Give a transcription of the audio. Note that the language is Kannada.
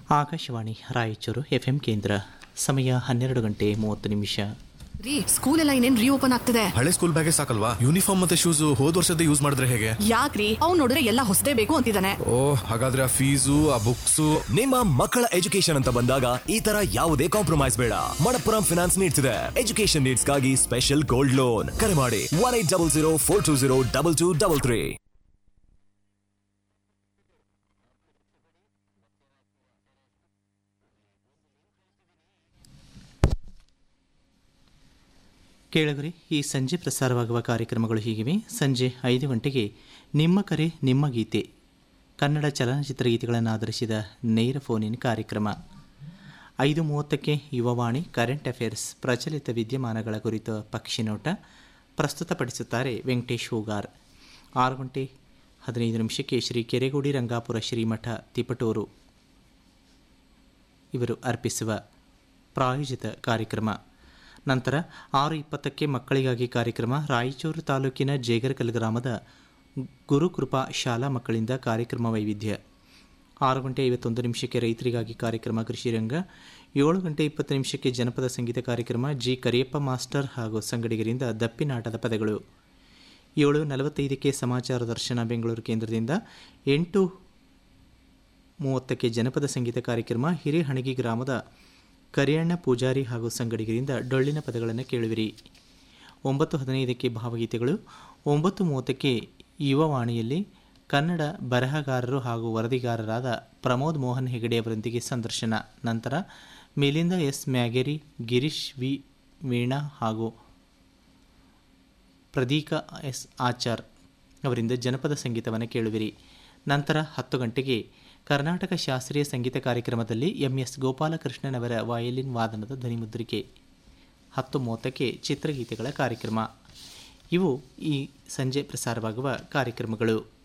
ಆಕಾಶವಾಣಿ ರಾಯಚೂರು ಎಫ್ಎಂ ಕೇಂದ್ರ ಸಮಯ ಹನ್ನೆರಡು ಗಂಟೆ ಮೂವತ್ತು ನಿಮಿಷ ರೀ ಸ್ಕೂಲ್ ಎಲ್ಲ ಇನ್ನೇನ್ ರೀಓಪನ್ ಆಗ್ತಿದೆ ಹಳೆ ಸ್ಕೂಲ್ ಬ್ಯಾಗೇ ಸಾಕಲ್ವಾ ಯೂನಿಫಾರ್ಮ್ ಮತ್ತೆ ಶೂಸ್ ಹೋದ್ ವರ್ಷದ ಯೂಸ್ ಮಾಡಿದ್ರೆ ಹೇಗೆ ಯಾಕ್ರಿ ಅವ್ನು ನೋಡಿದ್ರೆ ಎಲ್ಲ ಹೊಸದೇ ಬೇಕು ಅಂತಿದ್ದಾನೆ ಓ ಹಾಗಾದ್ರೆ ಆ ಫೀಸು ಆ ಬುಕ್ಸು ನಿಮ್ಮ ಮಕ್ಕಳ ಎಜುಕೇಶನ್ ಅಂತ ಬಂದಾಗ ಈ ತರ ಯಾವುದೇ ಕಾಂಪ್ರಮೈಸ್ ಬೇಡ ಮಣಪ್ಪುರಂ ಫಿನಾನ್ಸ್ ನೀಡ್ಸ್ ಇದೆ ಎಜುಕೇಶನ್ ನೀಡ್ಸ್ ಗಾಗಿ ಸ್ಪೆಷಲ್ ಗೋಲ್ಡ್ ಲೋನ್ ಕರೆ ಮಾಡಿ one eight double zero four two zero double two double three ಕೇಳಗರಿ ಈ ಸಂಜೆ ಪ್ರಸಾರವಾಗುವ ಕಾರ್ಯಕ್ರಮಗಳು ಹೀಗಿವೆ ಸಂಜೆ ಐದು ಗಂಟೆಗೆ ನಿಮ್ಮ ಕರೆ ನಿಮ್ಮ ಗೀತೆ ಕನ್ನಡ ಚಲನಚಿತ್ರ ಗೀತೆಗಳನ್ನು ಆಧರಿಸಿದ ನೇರ ಫೋನಿನ ಕಾರ್ಯಕ್ರಮ ಐದು ಮೂವತ್ತಕ್ಕೆ ಯುವವಾಣಿ ಕರೆಂಟ್ ಅಫೇರ್ಸ್ ಪ್ರಚಲಿತ ವಿದ್ಯಮಾನಗಳ ಕುರಿತ ಪಕ್ಷಿನೋಟ ಪ್ರಸ್ತುತಪಡಿಸುತ್ತಾರೆ ವೆಂಕಟೇಶ್ ಹೂಗಾರ್ ಆರು ಗಂಟೆ ಹದಿನೈದು ನಿಮಿಷಕ್ಕೆ ಶ್ರೀ ಕೆರೆಗೋಡಿ ರಂಗಾಪುರ ಶ್ರೀಮಠ ತಿಪಟೂರು ಇವರು ಅರ್ಪಿಸುವ ಪ್ರಾಯೋಜಿತ ಕಾರ್ಯಕ್ರಮ ನಂತರ ಆರು ಇಪ್ಪತ್ತಕ್ಕೆ ಮಕ್ಕಳಿಗಾಗಿ ಕಾರ್ಯಕ್ರಮ ರಾಯಚೂರು ತಾಲೂಕಿನ ಜೇಗರಕಲ್ ಗ್ರಾಮದ ಗುರುಕೃಪಾ ಶಾಲಾ ಮಕ್ಕಳಿಂದ ಕಾರ್ಯಕ್ರಮ ವೈವಿಧ್ಯ ಆರು ಗಂಟೆ ಐವತ್ತೊಂದು ನಿಮಿಷಕ್ಕೆ ರೈತರಿಗಾಗಿ ಕಾರ್ಯಕ್ರಮ ಕೃಷಿರಂಗ ಏಳು ಗಂಟೆ ಇಪ್ಪತ್ತು ನಿಮಿಷಕ್ಕೆ ಜನಪದ ಸಂಗೀತ ಕಾರ್ಯಕ್ರಮ ಜಿ ಕರಿಯಪ್ಪ ಮಾಸ್ಟರ್ ಹಾಗೂ ಸಂಗಡಿಗರಿಂದ ದಪ್ಪಿನಾಟದ ಪದಗಳು ಏಳು ನಲವತ್ತೈದಕ್ಕೆ ಸಮಾಚಾರ ದರ್ಶನ ಬೆಂಗಳೂರು ಕೇಂದ್ರದಿಂದ ಎಂಟು ಮೂವತ್ತಕ್ಕೆ ಜನಪದ ಸಂಗೀತ ಕಾರ್ಯಕ್ರಮ ಹಿರೇಹಣಗಿ ಗ್ರಾಮದ ಕರಿಯಣ್ಣ ಪೂಜಾರಿ ಹಾಗೂ ಸಂಗಡಿಗರಿಂದ ಡೊಳ್ಳಿನ ಪದಗಳನ್ನು ಕೇಳುವಿರಿ ಒಂಬತ್ತು ಹದಿನೈದಕ್ಕೆ ಭಾವಗೀತೆಗಳು ಒಂಬತ್ತು ಮೂವತ್ತಕ್ಕೆ ಯುವವಾಣಿಯಲ್ಲಿ ಕನ್ನಡ ಬರಹಗಾರರು ಹಾಗೂ ವರದಿಗಾರರಾದ ಪ್ರಮೋದ್ ಮೋಹನ್ ಹೆಗಡೆ ಅವರೊಂದಿಗೆ ಸಂದರ್ಶನ ನಂತರ ಮಿಲಿಂದ ಎಸ್ ಮ್ಯಾಗೇರಿ ಗಿರೀಶ್ ವಿ ವೀಣಾ ಹಾಗೂ ಪ್ರದೀಕ ಎಸ್ ಆಚಾರ್ ಅವರಿಂದ ಜನಪದ ಸಂಗೀತವನ್ನು ಕೇಳುವಿರಿ ನಂತರ ಹತ್ತು ಗಂಟೆಗೆ ಕರ್ನಾಟಕ ಶಾಸ್ತ್ರೀಯ ಸಂಗೀತ ಕಾರ್ಯಕ್ರಮದಲ್ಲಿ ಎಂ ಎಸ್ ಗೋಪಾಲಕೃಷ್ಣನವರ ವಯಲಿನ್ ವಾದನದ ಧ್ವನಿಮುದ್ರಿಕೆ ಹತ್ತು ಮೂವತ್ತಕ್ಕೆ ಚಿತ್ರಗೀತೆಗಳ ಕಾರ್ಯಕ್ರಮ ಇವು ಈ ಸಂಜೆ ಪ್ರಸಾರವಾಗುವ ಕಾರ್ಯಕ್ರಮಗಳು